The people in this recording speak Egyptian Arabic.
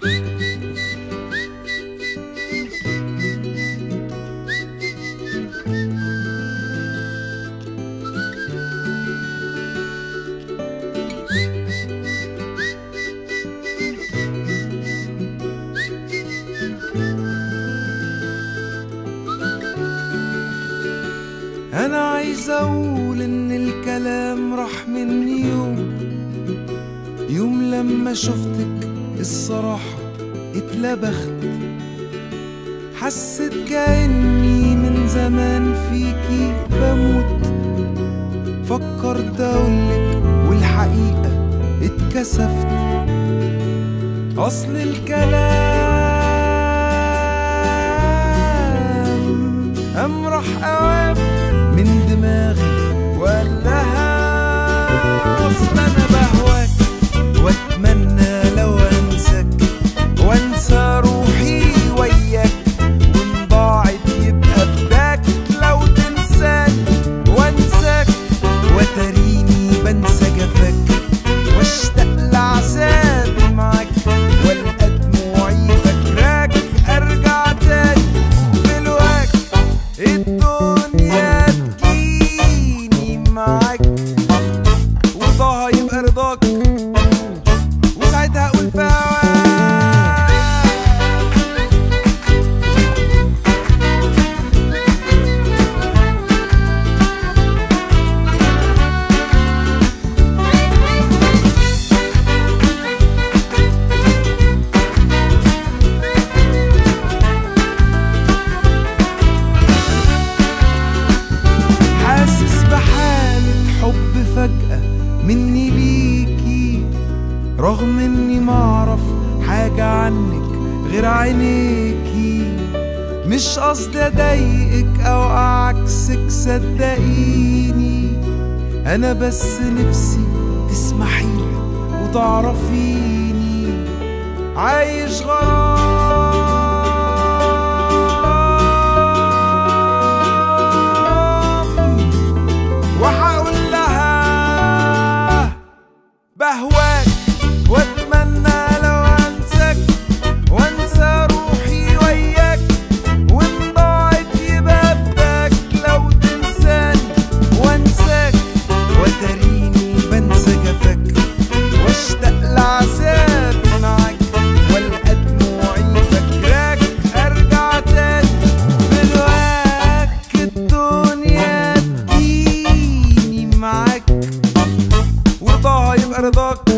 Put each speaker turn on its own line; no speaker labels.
انا عايز اقول ان الكلام راح مني يوم يوم لما شفتك الصراحة اتلبخت حسيت كأني من زمان فيكي بموت فكرت اقولك والحقيقة اتكسفت اصل الكلام قام راح اوام من دماغي وقال لها اصل انا بهواك واتمنى لو انساك وانسى روحي وياك وان ضاعت يبقى فداك لو تنساني وانساك وتريني بنسى جفاك واشتاق لعذابي معاك والقى دموعي فاكراك ارجع تاني في الوقت الدنيا تجيني معاك وضاها يبقى رضاك وساعتها اقول فواك حاسس بحالة حب فجأة مني ليكي رغم اني معرف حاجة عنك غير عينيكي مش قصدي اضايقك او اعكسك صدقيني انا بس نفسي تسمحيلي وتعرفيني عايش غرام وهقول لها بهواك واتمنى لو انساك وانسى روحي وياك وان ضاعت يبقى فداك لو تنساني وانساك وتريني بنسى جفاك واشتاق لعذابي معاك والقى دموعي فاكراك ارجع تاني بالوقت الدنيا تجيني معاك ورضاها يبقى رضاك